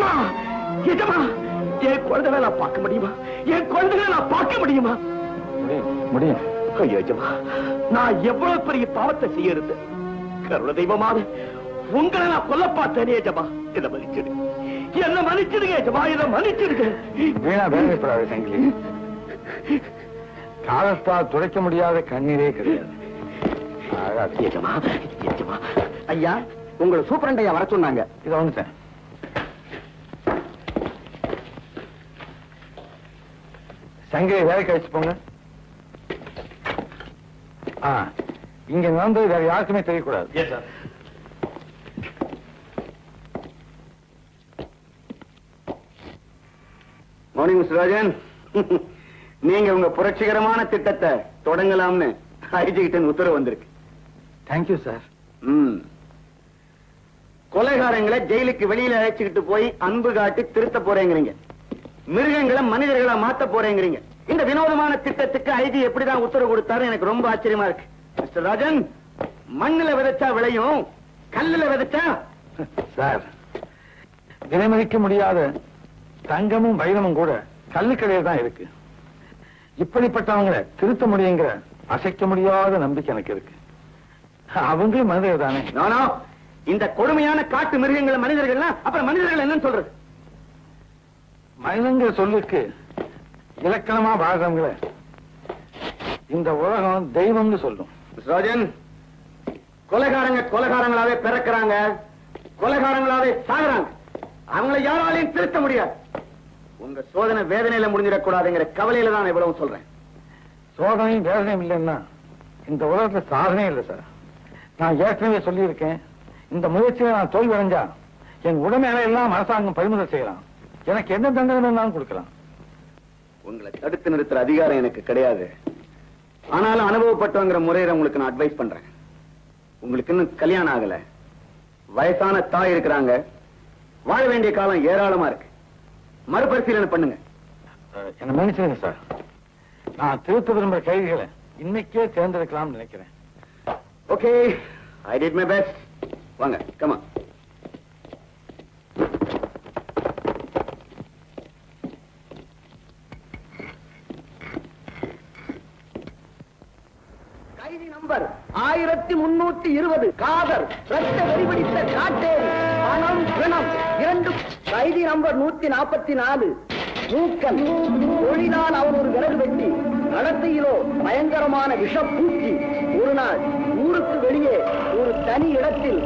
எஜமா எஜமா என் குழந்தைகளை நான் பார்க்க முடியுமா என் குழந்தைகளை நான் பார்க்க முடியுமா முடியும் முடியும் ஐயோ எஜமா நான் எவ்வளவு பெரிய பாவத்தை செய்யறது கருண தெய்வமாக உங்களை நான் கொல்ல பார்த்தேனே எஜமா என்ன மன்னிச்சிடு என்ன மன்னிச்சிடுங்க எஜமா என்ன மன்னிச்சிடுங்க வீணா வேதனைப்படாத சங்கிலி காலத்தால் துடைக்க முடியாத கண்ணீரே கிடையாது அழாதே. எஜமா எஜமா ஐயா உங்களை சூப்பரண்டையா வர சொன்னாங்க இதை வந்துட்டேன் சங்கிலி வேலை கழிச்சு போங்க ஆ இங்க நடந்தது வேற யாருக்குமே தெரியக்கூடாது yes sir morning mister Rajan நீங்க உங்க புரட்சிகரமான திட்டத்தை தொடங்கலாம்னு ஐஜி கிட்ட உத்தரவு வந்திருக்கு தேங்க்யூ சார் ம். கொலைகாரங்களை ஜெயிலுக்கு வெளியில அழைச்சுக்கிட்டு போய் அன்பு காட்டி திருத்த போறேங்கிறீங்க மிருகங்களை மனிதர்களா மாத்த போறேங்கிறீங்க இந்த வினோதமான திட்டத்துக்கு ஐஜி எப்படிதான் உத்தரவு கொடுத்தாரு எனக்கு ரொம்ப ஆச்சரியமா இருக்கு மிஸ்டர் ராஜன் மண்ணுல விதைச்சா விளையும் கல்லுல விதைச்சா சார் விலைமதிக்க முடியாத தங்கமும் வைரமும் கூட கல்லுக்கடையில் தான் இருக்கு இப்படிப்பட்டவங்களை திருத்த முடியுங்கிற அசைக்க முடியாத நம்பிக்கை எனக்கு இருக்கு அவங்களும் மனிதர்கள் தானே நானோ இந்த கொடுமையான காட்டு மிருகங்களை மனிதர்கள்னா அப்புறம் மனிதர்கள் என்னன்னு சொல்றது மனிதங்கிற சொல்லுக்கு இலக்கணமா வாழ்றவங்களை இந்த உலகம் தெய்வம்னு சொல்லும் மிஸ் ராஜன் கொலைகாரங்க கொலைகாரங்களாவே பிறக்கிறாங்க கொலைகாரங்களாவே சாகுறாங்க அவங்களை யாராலையும் திருத்த முடியாது உங்க சோதனை வேதனையில முடிஞ்சிடக்கூடாதுங்கிற கவலையில தான் நான் இவ்வளவு சொல்றேன் சோதனையும் வேதனையும் இல்லைன்னா இந்த உலகத்துல சாதனை இல்லை சார் நான் ஏற்கனவே சொல்லியிருக்கேன் இந்த முயற்சியை நான் தோல்வி அடைஞ்சா என் உடமையில எல்லாம் அரசாங்கம் பறிமுதல் செய்யலாம் எனக்கு என்ன தண்டனை வேணாலும் கொடுக்கலாம் உங்களை தடுத்து நிறுத்துற அதிகாரம் எனக்கு கிடையாது ஆனாலும் அனுபவப்பட்டவங்கிற முறையில உங்களுக்கு நான் அட்வைஸ் பண்றேன் உங்களுக்கு இன்னும் கல்யாணம் ஆகல வயசான தாய் இருக்கிறாங்க வாழ வேண்டிய காலம் ஏராளமா இருக்கு மறுபரிசீலனை பண்ணுங்க அஹ், என்னை மன்னிச்சிருங்க சார் நான் திருத்த விரும்புற கைதிகளை இன்னைக்கே தேர்ந்தெடுக்கலாம்னு நினைக்கிறேன் okay I did my best வாங்க கமா கைதி நம்பர் ஆயிரத்தி முன்னூத்தி இருபது காதர் ரத்த வெறிபிடித்த காட்டேரி பணம் பிணம் இரண்டு கைதி நம்பர் நூத்தி நாற்பத்தி நாலு மூக்கன் தொழிலால் அவன் ஒரு விறகு வெட்டி நடத்தையிலோ பயங்கரமான விஷப்பூச்சி ஒரு நாள் ஊருக்கு வெளியே ஒரு தனி இடத்தில்